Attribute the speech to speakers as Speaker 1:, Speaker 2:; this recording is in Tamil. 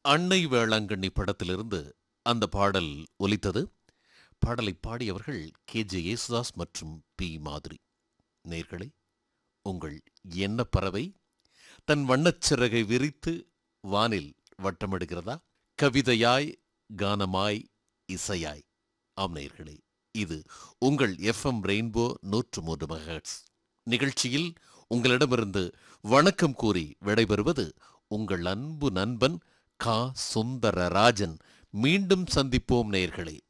Speaker 1: அன்னை வேளாங்கண்ணி படத்திலிருந்து அந்த பாடல் ஒலித்தது பாடலை பாடியவர்கள் கே ஜே யேசுதாஸ் மற்றும் பி மாதிரி நேர்களே உங்கள் என்ன பறவை தன் வண்ணச்சிறகை விரித்து வானில் வட்டமிடுகிறதா கவிதையாய் கானமாய் இசையாய் ஆம் நேர்களே இது உங்கள் எஃப்எம் ரெயின்போ நூற்று மூன்று மெகாஹெர்ட்ஸ் நிகழ்ச்சியில் உங்களிடமிருந்து வணக்கம் கூறி விடைபெறுவது உங்கள் அன்பு நண்பன் கா சுந்தரராஜன் மீண்டும் சந்திப்போம் நேயர்களே